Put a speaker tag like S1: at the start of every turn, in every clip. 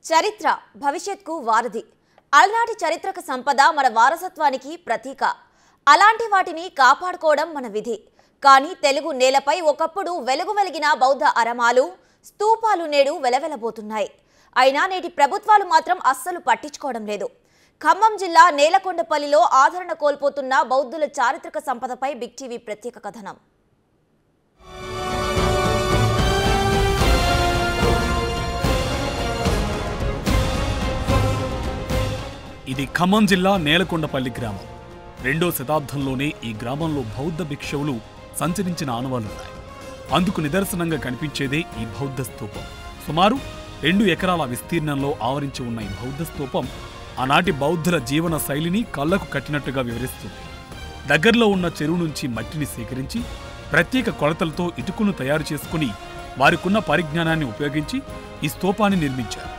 S1: చరిత్ర భవిష్యత్కు వారధి అలనాటి చరిత్రక సంపద మన వారసత్వానికి ప్రతీక అలాంటి వాటిని కాపాడుకోవడం మన విధి కానీ తెలుగు నేలపై ఒకప్పుడు వెలుగు వెలిగిన బౌద్ధ అరమాలు స్తూపాలు నేడు వెలవెలబోతున్నాయి అయినా నేటి ప్రభుత్వాలు మాత్రం అస్సలు పట్టించుకోవడం లేదు ఖమ్మం జిల్లా నేలకొండపల్లిలో ఆదరణ కోల్పోతున్న బౌద్ధుల చారిత్రక సంపదపై బిగ్ టీవీ ప్రత్యేక కథనం
S2: ఇది ఖమ్మం జిల్లా నేలకొండపల్లి గ్రామం రెండో శతాబ్దంలోనే ఈ గ్రామంలో బౌద్ధ భిక్షువులు సంచరించిన ఆనవాలున్నాయి అందుకు నిదర్శనంగా కనిపించేదే ఈ బౌద్ధ స్తూపం సుమారు రెండు ఎకరాల విస్తీర్ణంలో ఆవరించి ఉన్న ఈ బౌద్ధ స్తూపం ఆనాటి బౌద్ధుల జీవన శైలిని కళ్ళకు కట్టినట్టుగా వివరిస్తుంది దగ్గరలో ఉన్న చెరువు నుంచి మట్టిని సేకరించి ప్రత్యేక కొలతలతో ఇటుకను తయారు చేసుకుని వారికున్న పరిజ్ఞానాన్ని ఉపయోగించి ఈ స్తూపాన్ని నిర్మించారు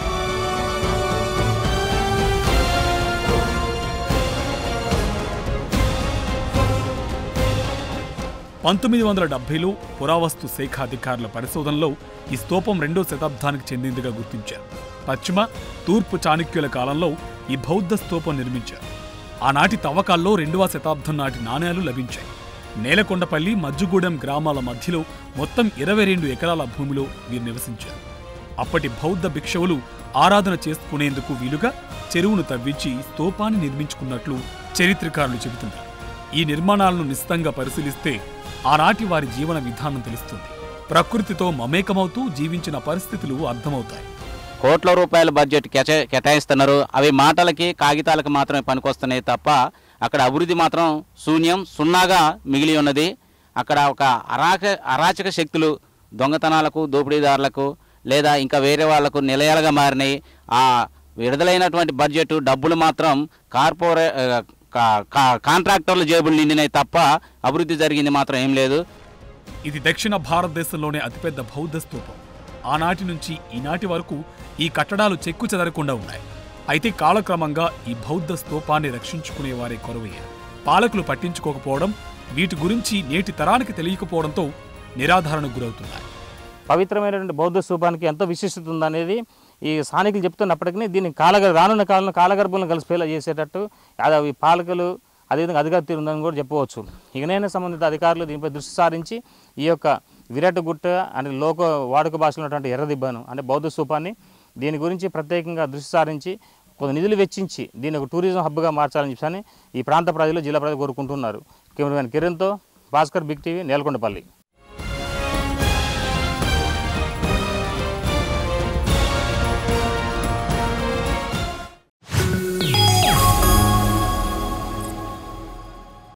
S2: పంతొమ్మిది వందల డెబ్బైలో పురావస్తు శాఖ అధికారుల పరిశోధనలో ఈ స్తూపం రెండో శతాబ్దానికి చెందిందిగా గుర్తించారు పశ్చిమ తూర్పు చాణక్యుల కాలంలో ఈ బౌద్ధ స్తూపం నిర్మించారు ఆనాటి తవ్వకాల్లో రెండవ శతాబ్దం నాటి నాణేలు లభించాయి నేలకొండపల్లి మజ్జుగూడెం గ్రామాల మధ్యలో మొత్తం ఇరవై రెండు ఎకరాల భూమిలో వీరు నివసించారు అప్పటి బౌద్ధ భిక్షువులు ఆరాధన చేసుకునేందుకు వీలుగా చెరువును తవ్వించి స్తూపాన్ని నిర్మించుకున్నట్లు చరిత్రకారులు చెబుతున్నారు ఈ నిర్మాణాలను నిశితంగా పరిశీలిస్తే ఆనాటి వారి జీవన విధానం తెలుస్తుంది ప్రకృతితో మమేకమవుతూ జీవించిన పరిస్థితులు అర్థమవుతాయి
S3: కోట్ల రూపాయల బడ్జెట్ కేటా కేటాయిస్తున్నారు అవి మాటలకి కాగితాలకు మాత్రమే పనికొస్తున్నాయి తప్ప అక్కడ అభివృద్ధి మాత్రం శూన్యం సున్నాగా మిగిలి ఉన్నది అక్కడ ఒక అరాక అరాచక శక్తులు దొంగతనాలకు దోపిడీదారులకు లేదా ఇంకా వేరే వాళ్లకు నిలయాలుగా మారినాయి ఆ విడుదలైనటువంటి బడ్జెట్ డబ్బులు మాత్రం కార్పొరే ఆ, కా- కా- కాంట్రాక్టర్ల జేబులు నిండినాయి తప్ప అభివృద్ధి జరిగింది మాత్రం ఏం లేదు
S2: ఇది దక్షిణ భారతదేశంలోనే అతిపెద్ద బౌద్ధ స్తూపం ఆనాటి నుంచి ఈనాటి వరకు ఈ కట్టడాలు చెక్కు చెదరకుండా ఉన్నాయి అయితే కాలక్రమంగా ఈ బౌద్ధ స్తూపాన్ని రక్షించుకునే వారే కొరవయ్యారు పాలకులు పట్టించుకోకపోవడం వీటి గురించి నేటి తరానికి తెలియకపోవడంతో నిరాధారణకు గురవుతున్నాయి
S4: పవిత్రమైనటువంటి బౌద్ధ స్తూపానికి ఎంతో విశిష్టత ఉందనేది ఈ స్థానికులు చెప్తున్నప్పటికీ దీన్ని కాలగ రానున్న కాలంలో కాలగర్భంలో కలిసిపోయేలా చేసేటట్టు అది ఈ పాలకులు అదేవిధంగా అధికార తీరు ఉందని కూడా చెప్పవచ్చు ఇకనైనా సంబంధిత అధికారులు దీనిపై దృష్టి సారించి ఈ యొక్క విరాట్ గుట్ట అంటే లోక వాడుక భాషలో ఉన్నటువంటి ఎర్రదిబ్బను అంటే బౌద్ధ స్తూపాన్ని దీని గురించి ప్రత్యేకంగా దృష్టి సారించి కొంత నిధులు వెచ్చించి దీన్ని ఒక టూరిజం హబ్గా మార్చాలని చెప్పని ఈ ప్రాంత ప్రజలు జిల్లా ప్రజలు కోరుకుంటున్నారు కెమెరామెన్ కిరణ్తో భాస్కర్ బిగ్ టీవీ నేలకొండపల్లి